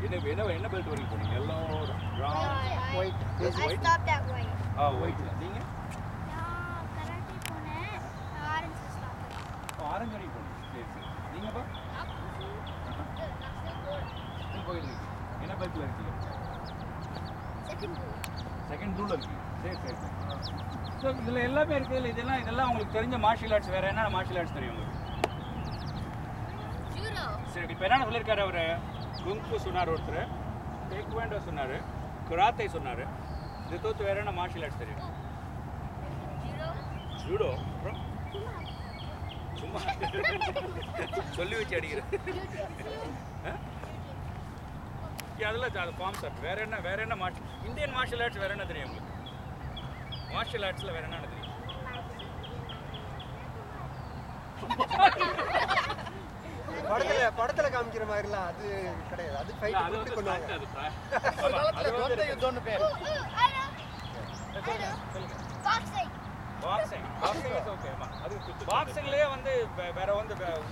என்ன என்ன என்ன பெல்ட் வரைக்கும் போனீங்க yellow brown White. I stopped at white. ஆ ஒயிட் நீங்க நான் கராட்டே போனேன் ஆரஞ்சு ஸ்டாப் ஆரஞ்சு வரைக்கும் போனீங்க சரி சரி நீங்கப்பா இன்னும் போயிட்டு இருக்கீங்க என்ன பெல்ட்ல இருக்கீங்க செகண்ட் செகண்ட் ப்ளூல இருக்கீங்க சரி சரி ஸோ இதில் எல்லாமே இருக்குது இல்லை இதெல்லாம் இதெல்லாம் உங்களுக்கு தெரிஞ்ச மார்ஷியல் ஆர்ட்ஸ் வேறு என்ன மார்ஷியல் ஆர்ட்ஸ் தெரியும் உங்களுக்கு ஜூடோ சரி இப்போ என்ன சொல்லியிருக்காரு அவர் குங்கு சொன்னார் ஒருத்தர் டேக்வேண்டோ சொன்னார் குராத்தை சொன்னார் இது தோத்து வேற என்ன மார்ஷியல் ஆர்ட்ஸ் தெரியும் ஜூடோ ஜூடோ அப்புறம் சும்மா சொல்லி வச்சு அடிக்கிறேன் அதெல்லாம் அது ஃபார்ம்ஸ் ஆர்ட் வேற என்ன வேற என்ன மார்ஷல் இந்தியன் மார்ஷியல் ஆர்ட்ஸ் வேற என்ன தெரியும் உங்களுக்கு மார்ஷியல் ஆர்ட்ஸில் வேற என்ன தெரியும் படத்துல படத்துல காமிக்கிற மாதிரிலாம் அது கிடையாது அது இல்ல, ஃபைட் அது கூட்டி வந்து கொண்டாங்க fact அது fact. ஆமா, அது வந்து யுத்தம்னு பேர் I know. Boxing. Boxing boxing is okay அது பாக்ஸிங்லயே வந்து வே- வேற வந்து